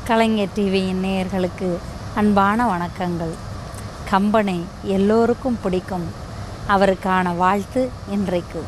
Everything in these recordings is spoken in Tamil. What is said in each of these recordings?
கலைஞர் டிவியின் நேயர்களுக்கு அன்பான வணக்கங்கள் கம்பனை எல்லோருக்கும் பிடிக்கும் அவருக்கான வாழ்த்து இன்றைக்கு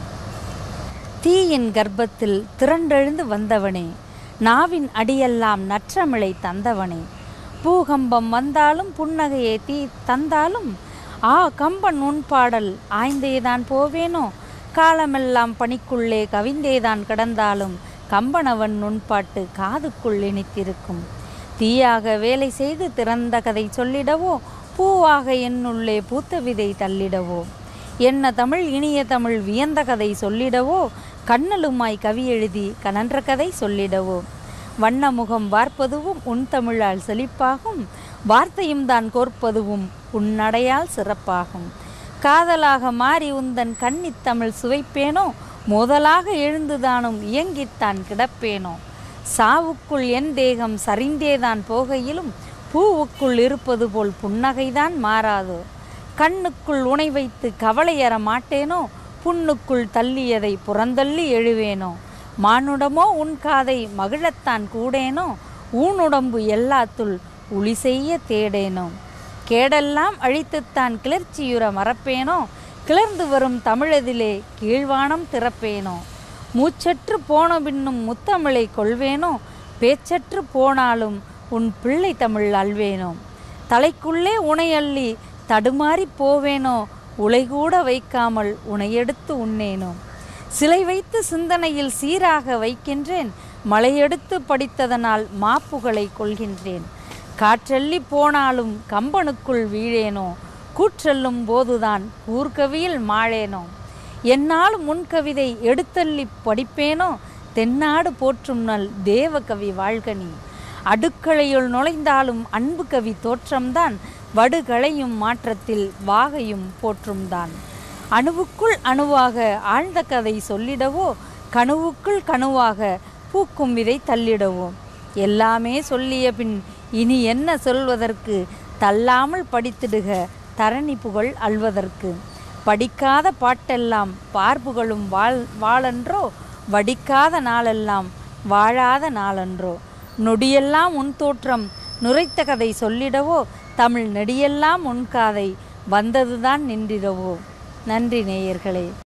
தீயின் கர்ப்பத்தில் திரண்டெழுந்து வந்தவனே நாவின் அடியெல்லாம் நற்றமிழை தந்தவனே பூகம்பம் வந்தாலும் புன்னகையை தீ தந்தாலும் ஆ கம்பன் உன் பாடல் ஆய்ந்தேதான் போவேனோ காலமெல்லாம் பனிக்குள்ளே கவிந்தேதான் கிடந்தாலும் கம்பனவன் நுண்பாட்டு காதுக்குள் இனித்திருக்கும் தீயாக வேலை செய்து திறந்த கதை சொல்லிடவோ பூவாக என்னுள்ளே பூத்த விதை தள்ளிடவோ என்ன தமிழ் இனிய தமிழ் வியந்த கதை சொல்லிடவோ கண்ணலுமாய் கவி எழுதி கனன்ற கதை சொல்லிடவோ வண்ணமுகம் வார்ப்பதுவும் உன் தமிழால் செழிப்பாகும் வார்த்தையும் தான் கோர்ப்பதுவும் உன்னடையால் சிறப்பாகும் காதலாக மாறி உந்தன் கன்னித் தமிழ் சுவைப்பேனோ முதலாக எழுந்துதானும் இயங்கித்தான் கிடப்பேனோ சாவுக்குள் என் தேகம் சரிந்தேதான் போகையிலும் பூவுக்குள் இருப்பது போல் புன்னகைதான் மாறாதோ கண்ணுக்குள் உனை வைத்து கவலையற மாட்டேனோ புண்ணுக்குள் தள்ளியதை புறந்தள்ளி எழுவேனோ மானுடமோ உன் காதை மகிழத்தான் கூடேனோ ஊனுடம்பு எல்லாத்துள் உளி செய்ய தேடேனோ கேடெல்லாம் அழித்துத்தான் கிளர்ச்சியுற மறப்பேனோ கிளர்ந்து வரும் தமிழதிலே கீழ்வானம் திறப்பேனோ மூச்சற்று போன பின்னும் முத்தமிழை கொள்வேனோ பேச்சற்று போனாலும் உன் பிள்ளை தமிழ் அல்வேனோ தலைக்குள்ளே உனையள்ளி தடுமாறி போவேனோ உலைகூட வைக்காமல் உனையெடுத்து உண்ணேனோ சிலை வைத்து சிந்தனையில் சீராக வைக்கின்றேன் மலையெடுத்து படித்ததனால் மாப்புகளை கொள்கின்றேன் காற்றள்ளி போனாலும் கம்பனுக்குள் வீழேனோ கூற்றெல்லும் போதுதான் ஊர்கவியில் மாழேனோ என்னாலும் முன்கவிதை எடுத்தள்ளி படிப்பேனோ தென்னாடு போற்றும் நல் தேவகவி வாழ்கனி அடுக்களையுள் நுழைந்தாலும் அன்பு கவி தோற்றம்தான் வடுகளையும் மாற்றத்தில் வாகையும் போற்றும்தான் அணுவுக்குள் அணுவாக ஆழ்ந்த கதை சொல்லிடவோ கணுவுக்குள் கணுவாக பூக்கும் விதை தள்ளிடவோ எல்லாமே சொல்லிய பின் இனி என்ன சொல்வதற்கு தள்ளாமல் படித்திடுக தரணி புகழ் அல்வதற்கு படிக்காத பாட்டெல்லாம் பார்ப்புகளும் வாழ் வாழன்றோ வடிக்காத நாளெல்லாம் வாழாத நாளன்றோ நொடியெல்லாம் உன் தோற்றம் நுரைத்த கதை சொல்லிடவோ தமிழ் நெடியெல்லாம் உன் காதை வந்ததுதான் நின்றிடவோ நன்றி நேயர்களே